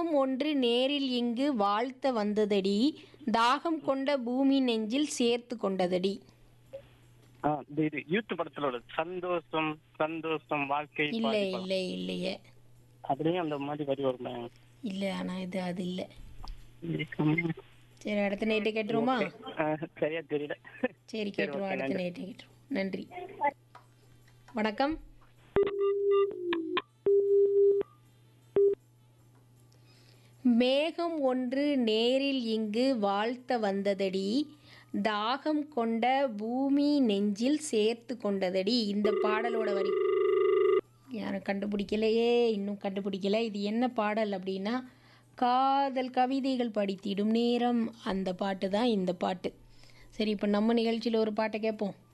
மேகம் ஒன்று நேரில் இங்கு வாழ்த்த வந்ததடி தாகம் கொண்ட பூமி நெஞ்சில் சேர்த்து கொண்டதடி ஆ, இது இது யூத் படத்துல உள்ளது சந்தோஷம் சந்தோஷம் வாழ்க்கை இல்லை பாதி படம். இல்லை இல்லையே அதுலயும் அந்த மாதிரி வரி வருமே இல்லை ஆனால் இது அது இல்லை ம். சரி அடுத்த நைட்டு கேட்டுருவோமா ஆ, சரியா தெரியல சரி கேட்டுருவோம் okay, அடுத்த நைட்டு கேட்டுருவோம் நன்றி வணக்கம் மேகம் ஒன்று நேரில் இங்கு வாழ்த்த வந்ததடி தாகம் கொண்ட பூமி நெஞ்சில் சேர்த்து கொண்டதடி இந்த பாடலோட வரி யாரும் கண்டுபிடிக்கலையே இன்னும் கண்டுபிடிக்கல இது என்ன பாடல் அப்படின்னா காதல் கவிதைகள் படித்திடும் நேரம் அந்த பாட்டு தான் இந்த பாட்டு சரி இப்போ நம்ம நிகழ்ச்சியில் ஒரு பாட்டை கேட்போம்